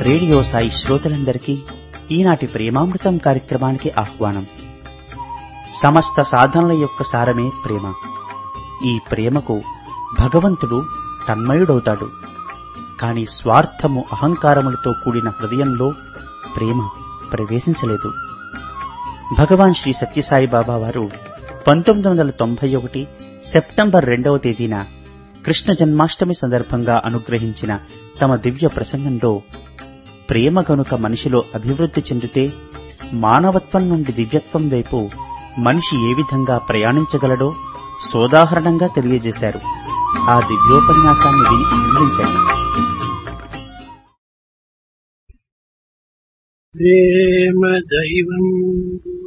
radio Sai శ్రోతలందరికీ ఈనాటి ప్రేమామృతం కార్యక్రమానికి ఆహ్వానం సమస్త సాధనల యొక్క సారమే ప్రేమ ఈ ప్రేమకు భగవంతుడు తన్మయుడవుతాడు కాని స్వార్థము అహంకారములతో కూడిన హృదయంలో ప్రేమ ప్రవేశించలేదు భగవాన్ శ్రీ సత్యసాయి బాబా వారు పంతొమ్మిది వందల తొంభై ఒకటి సెప్టెంబర్ రెండవ తేదీన కృష్ణ జన్మాష్టమి సందర్భంగా అనుగ్రహించిన తమ దివ్య ప్రసంగంలో ప్రేమ గనుక మనిషిలో అభివృద్ధి చెందితే మానవత్వం నుండి దివ్యత్వం వైపు మనిషి ఏ విధంగా ప్రయాణించగలడో సోదాహరణంగా తెలియజేశారు ఆ దివ్యోపన్యాసాన్ని విని ఆనందించండి ప్రేమ దైవం